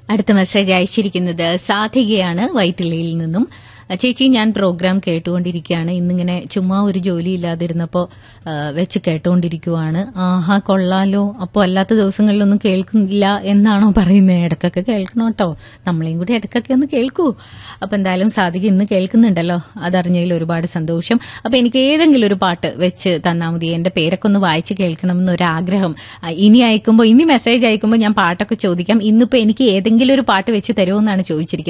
അടുത്ത മെസ്സേജ് അയച്ചിരിക്കുന്നത് സാധികയാണ് വൈറ്റിലയിൽ നിന്നും ചേച്ചി ഞാൻ പ്രോഗ്രാം കേട്ടുകൊണ്ടിരിക്കുകയാണ് ഇന്നിങ്ങനെ ചുമ്മാ ഒരു ജോലി ഇല്ലാതിരുന്നപ്പോ ആ, വെച്ച് കേട്ടുകൊണ്ടിരിക്കുവാണ് ആഹാ കൊള്ളാലോ അപ്പോൾ അല്ലാത്ത ദിവസങ്ങളിലൊന്നും കേൾക്കുന്നില്ല എന്നാണോ പറയുന്നത് ഇടക്കൊക്കെ കേൾക്കണം കേട്ടോ നമ്മളെയും കൂടി ഇടക്കൊക്കെ ഒന്ന് കേൾക്കൂ അപ്പൊ എന്തായാലും സാധിക ഇന്ന് കേൾക്കുന്നുണ്ടല്ലോ അതറിഞ്ഞതിൽ ഒരുപാട് സന്തോഷം അപ്പൊ എനിക്ക് ഏതെങ്കിലും ഒരു പാട്ട് വെച്ച് തന്നാൽ മതി എന്റെ പേരൊക്കെ ഒന്ന് വായിച്ച് കേൾക്കണം എന്നൊരാഗ്രഹം ആ, ഇനി അയക്കുമ്പോൾ ഇനി മെസ്സേജ് അയക്കുമ്പോൾ ഞാൻ പാട്ടൊക്കെ ചോദിക്കാം ഇന്നിപ്പോ എനിക്ക് ഏതെങ്കിലും ഒരു പാട്ട് വെച്ച് തരുമോ എന്നാണ് ചോദിച്ചിരിക്കുന്നത്